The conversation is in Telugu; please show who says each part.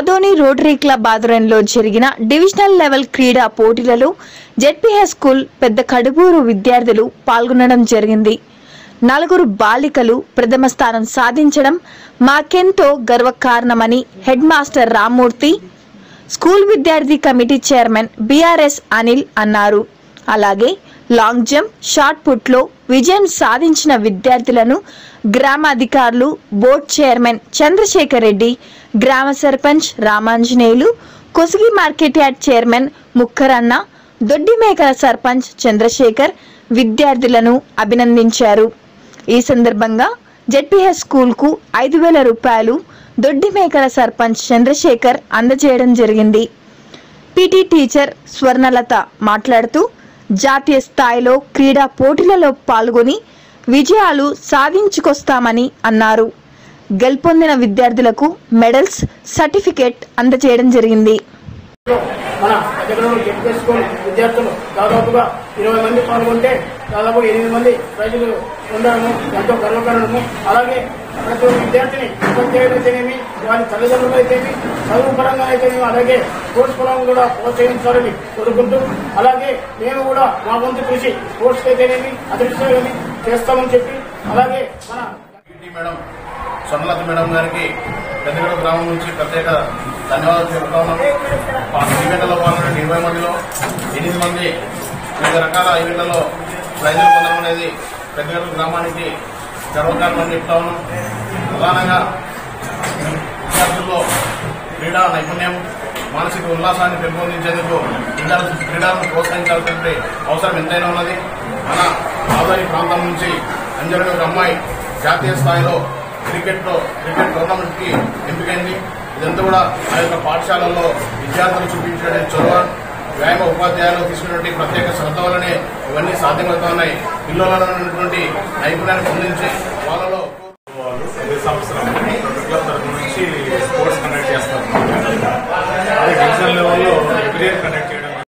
Speaker 1: ఆదోని రోటరీ క్లబ్ ఆధ్వర్యంలో జరిగిన డివిజనల్ లెవెల్ క్రీడా పోటీలలో జెడ్పీహెచ్ స్కూల్ పెద్ద కడుపూరు విద్యార్థులు పాల్గొనడం జరిగింది నలుగురు బాలికలు ప్రథమ స్థానం సాధించడం మాకెంతో గర్వకారణమని హెడ్ మాస్టర్ రామ్మూర్తి స్కూల్ విద్యార్థి కమిటీ చైర్మన్ బీఆర్ఎస్ అనిల్ అన్నారు అలాగే లాంగ్ జంప్ షాట్ పుట్లో విజయం సాధించిన విద్యార్థులను గ్రామ అధికారులు బోర్డు చైర్మన్ చంద్రశేఖర్ రెడ్డి గ్రామ sarpanch Ramanjaneyulu Kosigi market yard chairman Mukkaranna Doddimekala sarpanch Chandrashekar విద్యార్థులను అభినందించారు ఈ సందర్భంగా జెడ్పీహెచ్ స్కూల్ కు ఐదు వేల రూపాయలు దొడ్డిమేకల సర్పంచ్ చంద్రశేఖర్ అందజేయడం జరిగింది పీటీ టీచర్ స్వర్ణలత మాట్లాడుతూ జాతీయ స్థాయిలో క్రీడా పోటీలలో పాల్గొని విజయాలు సాధించుకొస్తామని అన్నారు గెలుపొందిన విద్యార్థులకు మెడల్స్ సర్టిఫికేట్ అందజేయడం జరిగింది
Speaker 2: మన దగ్గరలో జెడ్పీ స్కూల్ విద్యార్థులు దాదాపుగా ఇరవై మంది పాల్గొంటే దాదాపు ఎనిమిది మంది ప్రైజులు పొందడము ఎంతో గర్వకారణము అలాగే ప్రతి ఒక్క విద్యార్థిని ఉపాధ్యాయులు అయితేనేమి వారి తల్లిదండ్రులు అయితేమి చదువు పరంగా అయితేనేమి అలాగే స్పోర్ట్స్ పరంగా కూడా ప్రోత్సహించాలని కోరుకుంటూ అలాగే మేము కూడా మా వంతు కృషి స్పోర్ట్స్ అయితేనేమి అదృష్టం చేస్తామని చెప్పి అలాగే మన
Speaker 3: పీటీ మేడం స్వర్ణలత మేడం గారికి పెద్దగడ గ్రామం నుంచి ప్రత్యేక ధన్యవాదాలు చెబుతా ఉన్నాము ఈవెంట్లలో పాల్గొనే ఇరవై మందిలో ఎనిమిది మంది వివిధ రకాల ఈవెంట్లలో ప్రైజులు పొందడం అనేది పెద్దగడ గ్రామానికి గర్వకారణం అని చెప్తా ఉన్నాం ప్రధానంగా విద్యార్థుల్లో క్రీడా నైపుణ్యం మానసిక ఉల్లాసాన్ని పెంపొందించేందుకు విద్యార్థులు క్రీడలను ప్రోత్సహించాల్సిన అవసరం ఎంతైనా ఉన్నది మన ఆదాయ ప్రాంతం నుంచి అంజరుడు ఒక అమ్మాయి జాతీయ స్థాయిలో క్రికెట్ లో క్రికెట్ టోర్నమెంట్ కి ఎంపికైంది ఇదంతా కూడా ఆ యొక్క పాఠశాలల్లో విద్యార్థులు చూపించే చొరవ వ్యాయామ ఉపాధ్యాయులు తీసుకున్నటువంటి ప్రత్యేక శ్రద్ధ వల్లనే ఇవన్నీ సాధ్యమవుతా ఉన్నాయి పిల్లలలో ఉన్నటువంటి నైపుణ్యాన్ని పొందించి వాళ్ళలో